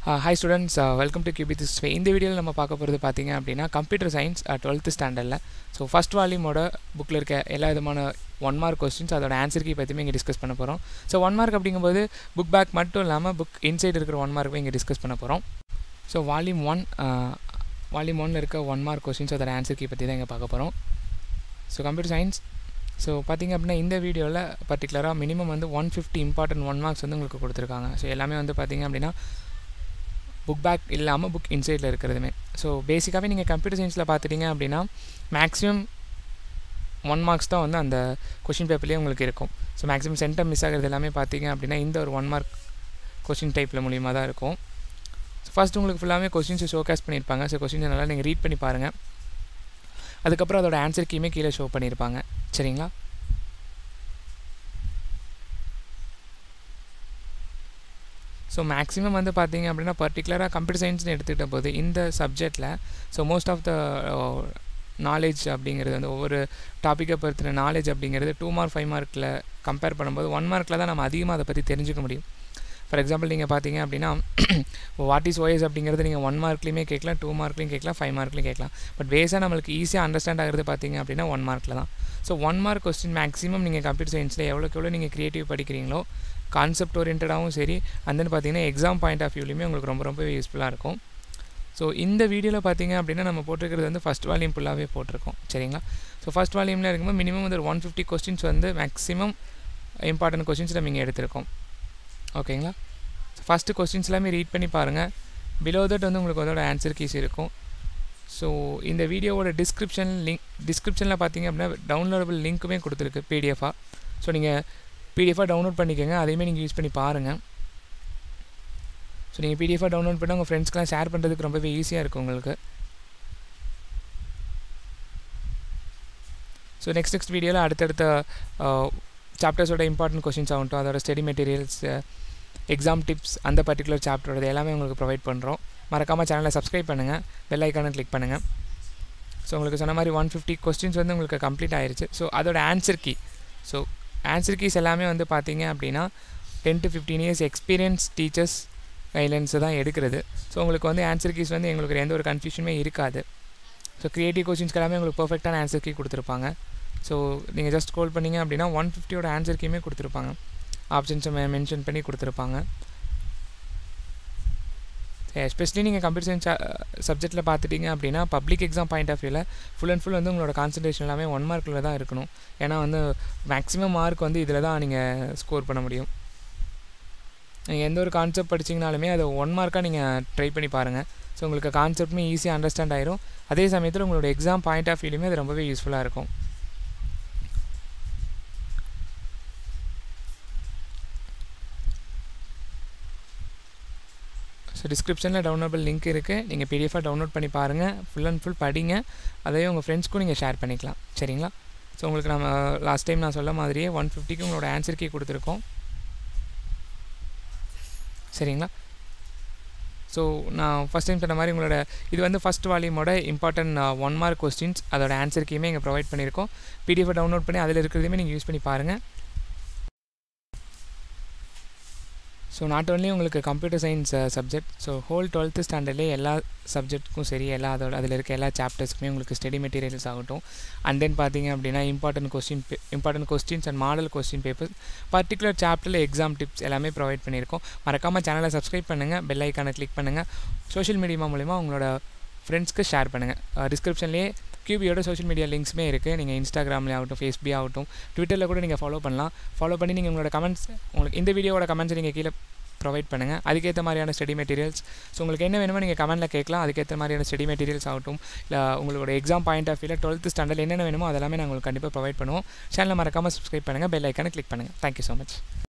hi students welcome to Q B this இந்த வீடியோவில் நம்ம பார்க்க போகிறது பார்த்தீங்க அப்படின்னா கம்ப்யூட்டர் சயின்ஸ் டுவெல்த்து ஸ்டாண்டர்டில் ஸோ ஃபஸ்ட் வால்யூமோட புக்கில் இருக்க எல்லா விதமான ஒன் மார்க் கொஸ்டின்ஸ் அதோட ஆன்சர் கீ பற்றியுமே இங்கே டிஸ்கஸ் பண்ண போகிறோம் ஸோ ஒன் மார்க் அப்படிங்கும்போது புக் பேக் மட்டும் இல்லாமல் புக் இன்சைட் இருக்கிற ஒன் மார்க்குமே இங்கே டிஸ்கஸ் பண்ண போகிறோம் ஸோ வால்யூம் ஒன் வால்யூம் ஒன்னில் இருக்க ஒன் மார்க் கொஸ்டின்ஸ் அதோட ஆன்சர் கீ பற்றி தான் இங்கே பார்க்க போகிறோம் ஸோ கம்ப்யூட்டர் சயின்ஸ் ஸோ பார்த்திங்க அப்படின்னா இந்த வீடியோவில் பர்டிகுலராக மினிமம் வந்து one fifty important one marks வந்து உங்களுக்கு கொடுத்துருக்காங்க ஸோ எல்லாமே வந்து பார்த்திங்க அப்படின்னா புக் பேக் இல்லாமல் புக் இன்சைடில் இருக்கிறதுமே ஸோ பேசிக்காகவே நீங்கள் கம்ப்யூட்டர் சயின்ஸில் பார்த்துட்டிங்க அப்படின்னா மேக்ஸிமம் ஒன் மார்க்ஸ் தான் வந்து அந்த கொஷின் பேப்பர்லேயே உங்களுக்கு இருக்கும் ஸோ மேக்ஸிமம் சென்டம் மிஸ் ஆகிறது எல்லாமே பார்த்தீங்க அப்படின்னா இந்த ஒரு ஒன் மார்க் கொஷின் டைப்பில் மூலியமாக தான் இருக்கும் ஸோ ஃபஸ்ட் உங்களுக்கு ஃபுல்லாமே கொஷின்ஸை ஷோகேஸ் பண்ணியிருப்பாங்க ஸோ கொஷின்ஸ் நல்லா நீங்கள் ரீட் பண்ணி பாருங்கள் அதுக்கப்புறம் அதோட ஆன்சர் கீமே கீழே ஷோ பண்ணியிருப்பாங்க சரிங்களா ஸோ மேக்ஸிமம் வந்து பார்த்தீங்க அப்படின்னா பர்டிகுலராக கம்ப்யூட்டர் சயின்ஸ்னு எடுத்துக்கிட்ட போது இந்த சப்ஜெக்டில் so most of the knowledge அப்படிங்கிறது வந்து ஒவ்வொரு டாப்பிக்கை பொறுத்தின நாலேஜ் அப்படிங்கிறது டூ மார்க் ஃபைவ் மார்க்கில் கம்பேர் பண்ணும்போது ஒன் மார்க்கில் தான் நம்ம அதிகமாக அதை பற்றி தெரிஞ்சுக்க முடியும் ஃபார் எக்ஸாம்பிள் நீங்கள் பார்த்தீங்க அப்படின்னா வாட் இஸ் ஓஎஸ் அப்படிங்கிறது நீங்கள் ஒன் மார்க்லேயுமே கேட்கலாம் டூ மார்க்லையும் கேட்கலாம் ஃபைவ் மார்க்லையும் கேட்கலாம் பட் பேஸாக நம்மளுக்கு ஈஸியாக அண்டர்ஸ்டாண்ட் ஆகிறது பார்த்தீங்க அப்படின்னா ஒன் மார்க்கில் தான் so one mark question maximum நீங்கள் கம்ப்யூட்டர் சயின்ஸில் எவ்வளோக்கு எவ்வளோ நீங்கள் க்ரியேட்டிவ் படிக்கிறீங்களோ கான்செப்ட் ஓரியன்டாகவும் சரி அண்ட் தென் பார்த்தீங்கன்னா எக்ஸாம் பாயிண்ட் ஆஃப் வியூலையுமே உங்களுக்கு ரொம்ப ரொம்ப யூஸ்ஃபுல்லாக இருக்கும் ஸோ இந்த வீடியோவில் பார்த்தீங்க அப்படின்னா நம்ம போட்டிருக்கிறது வந்து ஃபஸ்ட் வால்யூம் ஃபுல்லாகவே போட்டிருக்கோம் சரிங்களா ஸோ ஃபஸ்ட் வால்யூமில் இருக்கும்போது மினிமம் வந்து ஒரு ஒன் ஃபிஃப்டி கொஸ்டின்ஸ் வந்து மேக்ஸிமம் இம்பார்ட்டன்ட் கொஸ்டின்ஸ் நம்ம இங்கே எடுத்திருக்கோம் ஓகேங்களா ஸோ ஃபஸ்ட்டு கொஸ்டின்ஸ் எல்லாமே ரீட் பண்ணி பாருங்கள் பிலோ தட் வந்து உங்களுக்கு அதோட ஆன்சர் கீஸ் இருக்கும் ஸோ இந்த வீடியோவோட டிஸ்கிரிப்ஷன் லிங்க் டிஸ்கிரிப்ஷனில் பார்த்தீங்க அப்படின்னா டவுன்லோடபிள் லிங்க்குமே கொடுத்துருக்கு பிடிஎஃபாக ஸோ நீங்கள் பிடிஎஃபாக டவுன்லோட் பண்ணிக்கோங்க அதையுமே நீங்கள் யூஸ் பண்ணி பாருங்கள் ஸோ நீங்கள் பிடிஎஃபாக டவுன்லோட் பண்ணி உங்கள் ஃப்ரெண்ட்ஸ்க்கெலாம் ஷேர் பண்ணுறதுக்கு ரொம்பவே ஈஸியாக இருக்கும் உங்களுக்கு ஸோ நெக்ஸ்ட் நெக்ஸ்ட் வீடியோவில் அடுத்தடுத்த சாப்டர்ஸோட இம்பார்ட்டன்ட் கொஷின்ஸ் ஆகட்டும் அதோட ஸ்டடி மெட்டீரியல்ஸ் எக்ஸாம் டிப்ஸ் அந்த பர்டிகுலர் சாப்டரோட எல்லாமே உங்களுக்கு ப்ரொவைட் பண்ணுறோம் மறக்காமல் சேனலை சப்ஸ்கிரைப் பண்ணுங்கள் பெல் ஐக்கானை கிளிக் பண்ணுங்கள் ஸோ உங்களுக்கு சொன்ன மாதிரி ஒன் ஃபிஃப்டி கொஸ்டின்ஸ் வந்து உங்களுக்கு கம்ப்ளீட் ஆயிடுச்சு ஸோ அதோட answer key so answer keys எல்லாமே வந்து பார்த்தீங்க அப்படின்னா ten to fifteen years experience teachers கைட்லைன்ஸை தான் எடுக்கிறது ஸோ உங்களுக்கு வந்து ஆன்சர் கீஸ் வந்து எங்களுக்கு எந்த ஒரு கன்ஃபியூஷனுமே இருக்காது ஸோ க்ரியேட்டிவ் கொஸ்டின்ஸ்க்கு எல்லாமே உங்களுக்கு பர்ஃபெக்டான ஆன்சர் கீ கொடுத்துருப்பாங்க ஸோ நீங்கள் ஜஸ்ட் கால் பண்ணிங்க அப்படின்னா ஒன் ஃபிஃப்டியோட ஆன்சர் கீமே கொடுத்துருப்பாங்க ஆப்ஷன்ஸை மென்ஷன் பண்ணி கொடுத்துருப்பாங்க எஸ்பெஷலி நீங்கள் கம்ப்யூட்டர் சயின்ஸ் சப்ஜெக்ட்டில் பார்த்துட்டிங்க அப்படின்னா பப்ளிக் எக்ஸாம் பாயிண்ட் ஆஃப் வியூவில் ஃபுல் அண்ட் ஃபுல் வந்து உங்களோட கான்சன்ட்ரேஷன் எல்லாமே ஒன் மார்க்கில் தான் இருக்கணும் ஏன்னா வந்து மேக்ஸிமம் மார்க் வந்து இதில் தான் நீங்கள் ஸ்கோர் பண்ண முடியும் நீங்கள் எந்த ஒரு கான்செப்ட் படிச்சிங்கனாலுமே அதை ஒன் மார்க்காக நீங்கள் ட்ரை பண்ணி பாருங்கள் ஸோ உங்களுக்கு கான்செப்ட்டுமே ஈஸியாக அண்டர்ஸ்டாண்ட் ஆயிரும் அதே சமயத்தில் உங்களோட எக்ஸாம் பாயிண்ட் ஆஃப் வியூலையுமே அது ரொம்பவே யூஸ்ஃபுல்லாக இருக்கும் ஸோ டிஸ்கிரிப்ஷனில் டவுன்லோடபிள் லிங்க் இருக்குது நீங்கள் பிடிஎஃபாக டவுன்லோட் பண்ணி பாருங்கள் ஃபுல் அண்ட் ஃபுல் படிங்க அதையே உங்கள் ஃப்ரெண்ட்ஸ்க்கும் நீங்கள் ஷேர் பண்ணிக்கலாம் சரிங்களா ஸோ உங்களுக்கு நம்ம லாஸ்ட் டைம் நான் சொல்ல மாதிரியே ஒன் ஃபிஃப்டிக்கு உங்களோட ஆன்சர் கீ கொடுத்துருக்கோம் சரிங்களா ஸோ நான் ஃபஸ்ட் டைம் சொன்ன மாதிரி உங்களோட இது வந்து ஃபஸ்ட் வால்யூமோட இம்பார்ட்டன்ட் ஒன் மார்க் கொஸ்டின்ஸ் அதோட ஆன்சர் கீமே இங்கே ப்ரொவைட் பண்ணியிருக்கோம் பிடிஎஃப் டவுன்லோட் பண்ணி அதில் இருக்கிறதையுமே நீங்கள் யூஸ் பண்ணி பாருங்கள் ஸோ நாட் ஓன்லி உங்களுக்கு computer science subject so whole twelfth ஸ்டாண்டர்ட்லேயே எல்லா சப்ஜெக்ட்டுக்கும் சரி எல்லா அதோட அதில் இருக்க எல்லா சாப்டர்ஸ்க்குமே உங்களுக்கு ஸ்டடி மெட்டீரியல்ஸ் ஆகட்டும் அண்ட் தென் பார்த்தீங்க அப்படின்னா important question important questions and model question papers particular சாப்டரில் எக்ஸாம் டிப்ஸ் எல்லாமே ப்ரொவைட் பண்ணியிருக்கோம் மறக்காமல் சேனலை சப்ஸ்கிரைப் பண்ணுங்கள் பெல் ஐக்கானை கிளிக் பண்ணுங்கள் சோஷியல் மீடியா மூலிமா உங்களோட ஃப்ரெண்ட்ஸ்க்கு ஷேர் பண்ணுங்கள் டிஸ்கிரிப்ஷன்லேயே கியூபியோட சோஷியல் மீடியா லிங்க்ஸுமே இருக்குது நீங்கள் இன்ஸ்டாகிராமில் ஆகட்டும் ஃபேஸ்புக் ஆகட்டும் ட்விட்டரில் கூட நீங்கள் ஃபாலோ பண்ணலாம் ஃபாலோ பண்ணி நீங்கள் உங்களோட கமெண்ட்ஸ் உங்களுக்கு இந்த வீடியோட கமெண்ட்ஸ் நீங்கள் கீழே ப்ரொவைட் பண்ணுங்கள் அதுக்கேற்ற மாதிரியான ஸ்டடி மெட்டீரியல்ஸ் ஸோ உங்களுக்கு என்ன வேணுமோ நீங்கள் கமெண்ட்டில் கேட்கலாம் அதுக்கேற்ற மாதிரியான ஸ்டடி மெட்டீரியல்ஸ் ஆகட்டும் இல்லை உங்களோட எக்ஸாம் பாயிண்ட் ஆஃப் வியூவில் டுவெல்த் ஸ்டாண்டர்ட் என்னென்ன வேணுமோ அதெல்லாமே நாங்கள் உங்களுக்கு கண்டிப்பாக ப்ரொவைட் பண்ணுவோம் சேனலை மறக்காமல் சப்ஸ்கிரைப் பண்ணுங்கள் பெல் ஐக்கானை கிளிக் பண்ணுங்கள் தேங்க்யூ ஸோ மச்